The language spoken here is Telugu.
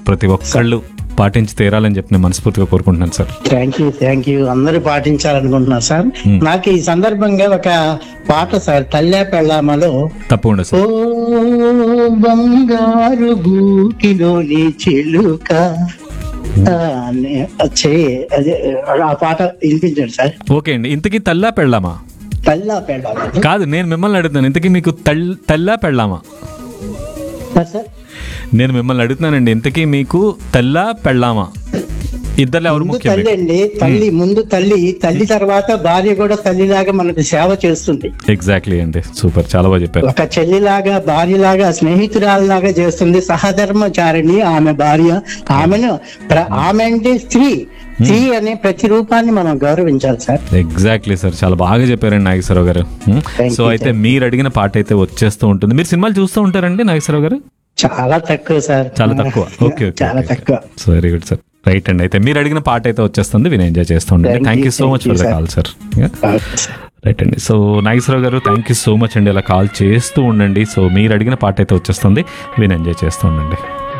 ప్రతి ఒక్కళ్ళు పాటించి తీరాలని చెప్పి నేను మనస్ఫూర్తిగా కోరుకుంటున్నాను sir thank you thank you అందరూ పాటించాలనుకుంటున్నారు సార్ నాకు ఈ సందర్భంగా ఒక పాట సార్ తల్లా పెళ్ళామలో తప్పకుండా ఓ సార్ బంగారు గూటిలోని చిలుక ఆ, నే- చే అదే ఆ పాట వినిపించండి సార్ ఓకే అండి ఇంతకీ తల్లా పెళ్ళామా తల్లా పెళ్ళామా కాదు నేను మిమ్మల్ని అడుగుతాను ఇంతకీ మీకు తల్ తల్లా పెళ్ళామా సార్ సార్ నేను మిమ్మల్ని అడుగుతున్నానండి ఇంతకీ మీకు తల్లా పెళ్ళామా ఇద్దరు ఎవరు ముందు ముఖ్యం తల్లి మీకు? అండి తల్లి ముందు తల్లి తల్లి తర్వాత భార్య కూడా తల్లిలాగా మనకు సేవ చేస్తుంది ఎగ్జాక్ట్లీ అండి సూపర్ చాలా బాగా చెప్పారు ఒక చెల్లిలాగా భార్యలాగా స్నేహితురాలలాగా చేస్తుంది సహధర్మచారిణి ఆమె భార్య ఆమెను ప్ర- ఆమె అంటే స్త్రీ స్త్రీ అనే ప్రతి రూపాన్ని మనం గౌరవించాలి సార్ ఎగ్జాక్ట్లీ సార్ చాలా బాగా చెప్పారండి నాగేశ్వరరావు గారు Thank సో you, అయితే మీరు అడిగిన పాట అయితే వచ్చేస్తూ ఉంటుంది మీరు సినిమాలు చూస్తూ ఉంటారండి నాగేశ్వరరావు గారు చాలా తక్కువ సార్ చాలా తక్కువ ఓకే ఓకే చాలా తక్కువ so very good sir right అండి అయితే మీరు అడిగిన పాట అయితే వచ్చేస్తుంది విని ఎంజాయ్ చేస్తూ ఉండండి Thank thank you you, so thank much you, for the sir. Call sir right అండి సో నాగేశ్వరరావు గారు థ్యాంక్ యూ సో మచ్ అండి ఇలా కాల్ చేస్తూ ఉండండి సో మీరు అడిగిన పాట అయితే వచ్చేస్తుంది విని ఎంజాయ్ చేస్తూ ఉండండి